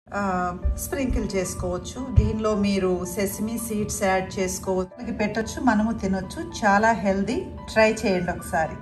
sprinkle చేసుకోవచ్చు దీనిలో మీరు సెసిమి సీడ్స్ యాడ్ చేసుకోవచ్చు పెట్టచ్చు మనము తినొచ్చు చాలా హెల్దీ ట్రై చేయండి ఒకసారి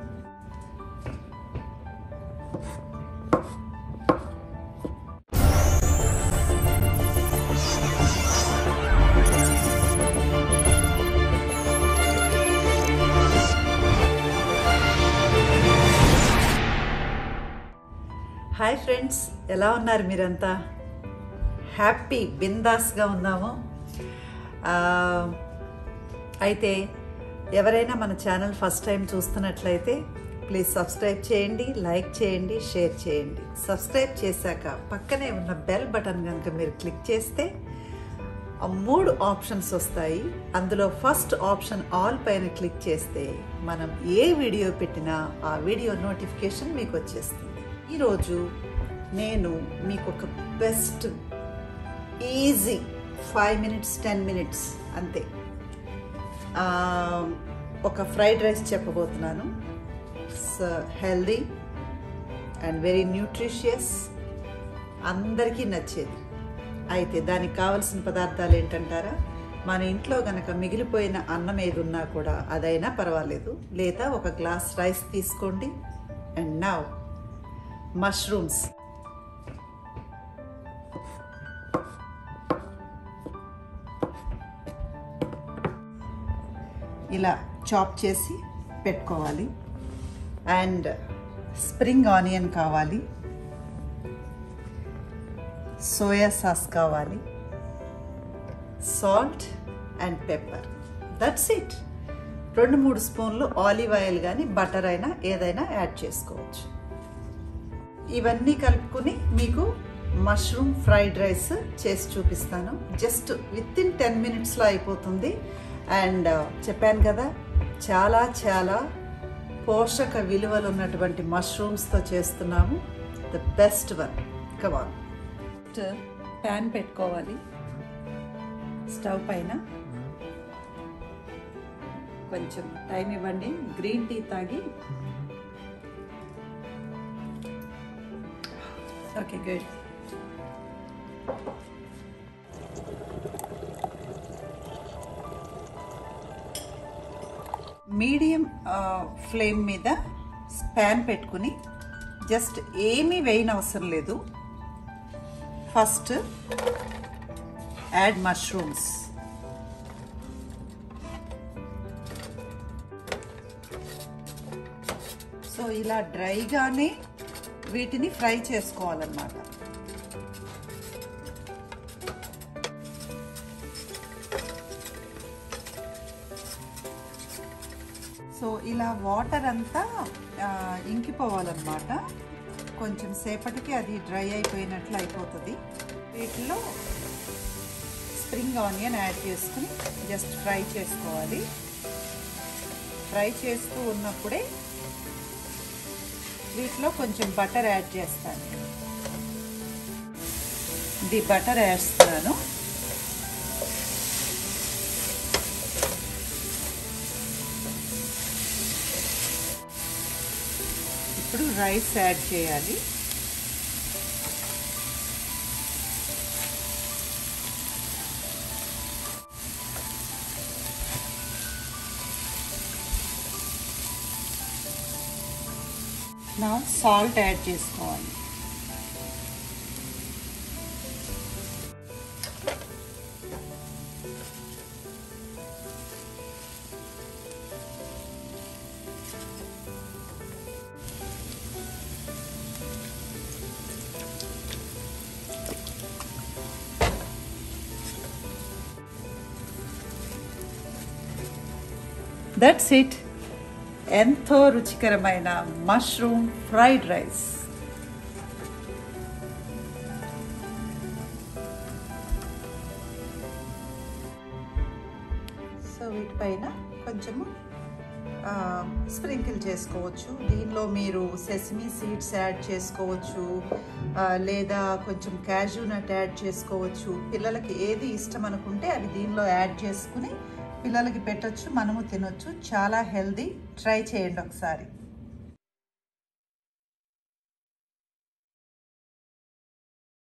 హాయ్ ఫ్రెండ్స్ ఎలా ఉన్నారు మీరంతా హ్యాపీ బిందాస్గా ఉన్నాము ఆ, అయితే ఎవరైనా మన ఛానల్ ఫస్ట్ టైం చూస్తున్నట్లయితే ప్లీజ్ సబ్స్క్రైబ్ చేయండి లైక్ చేయండి షేర్ చేయండి సబ్స్క్రైబ్ చేశాక పక్కనే ఉన్న బెల్ బటన్ కనుక మీరు క్లిక్ చేస్తే ఆ మూడు ఆప్షన్స్ వస్తాయి అందులో ఫస్ట్ ఆప్షన్ ఆల్ పైన క్లిక్ చేస్తే మనం ఏ వీడియో పెట్టినా ఆ వీడియో నోటిఫికేషన్ మీకు వచ్చేస్తుంది ఈరోజు నేను మీకు ఒక best easy five minutes ten minutes అంతే ఆ, ఒక ఫ్రైడ్ రైస్ చెప్పబోతున్నాను హెల్దీ అండ్ వెరీ న్యూట్రిషియస్ అందరికీ నచ్చేది అయితే దానికి కావలసిన పదార్థాలు ఏంటంటారా మన ఇంట్లో గనక మిగిలిపోయిన అన్నం ఏది ఉన్నా కూడా అదైనా పర్వాలేదు లేదా ఒక గ్లాస్ రైస్ తీసుకోండి అండ్ నవ్ మష్రూమ్స్ ఇలా చాప్ చేసి పెట్టుకోవాలి అండ్ స్ప్రింగ్ ఆనియన్ కావాలి సోయా సాస్ కావాలి salt and pepper that's it రెండు మూడు స్పూన్లు ఆలివ్ ఆయిల్ కానీ బటర్ అయినా ఏదైనా యాడ్ చేసుకోవచ్చు ఇవన్నీ కలుపుకుని మీకు మష్రూమ్ ఫ్రైడ్ రైస్ చేసి చూపిస్తాను జస్ట్ విత్ ఇన్ టెన్ మినిట్స్లో అయిపోతుంది అండ్ చెప్పాను కదా చాలా చాలా పోషక విలువలు ఉన్నటువంటి మష్రూమ్స్తో చేస్తున్నాము the best one come on పెట్టుకోవాలి స్టవ్ పైన కొంచెం టైం ఇవ్వండి గ్రీన్ టీ తాగి ఓకే గుడ్ మీడియం ఫ్లేమ్ మీద ప్యాన్ పెట్టుకుని జస్ట్ ఏమీ వేయని అవసరం లేదు ఫస్ట్ యాడ్ మష్రూమ్స్ సో ఇలా డ్రైగానే వీటిని ఫ్రై చేసుకోవాలన్నమాట సో ఇలా వాటర్ అంతా ఆ, ఇంకిపోవాలన్నమాట కొంచెం సేపటికి అది డ్రై అయిపోయినట్లు అయిపోతుంది వీటిలో స్ప్రింగ్ ఆనియన్ యాడ్ చేసుకుని జస్ట్ ఫ్రై చేసుకోవాలి ఫ్రై చేస్తూ ఉన్నప్పుడే వీటిలో కొంచెం బటర్ యాడ్ చేస్తాను ఇది బటర్ వేస్తున్నాను ఇప్పుడు రైస్ యాడ్ చేయాలి నా సాల్ట్ యాడ్ చేసుకోవాలి దట్స్ ఇట్ ఎంతో రుచికరమైన మష్రూమ్ ఫ్రైడ్ రైస్ సో వీటిపైన కొంచెము స్ప్రింకిల్ చేసుకోవచ్చు దీనిలో మీరు సెసిమి సీడ్స్ యాడ్ చేసుకోవచ్చు ఆ, లేదా కొంచెం క్యాజూ నట్ యాడ్ చేసుకోవచ్చు పిల్లలకి ఏది ఇష్టం అనుకుంటే అవి దీనిలో యాడ్ చేసుకుని పిల్లలకి పెట్టొచ్చు మనము తినొచ్చు చాలా హెల్దీ ట్రై చేయండి ఒకసారి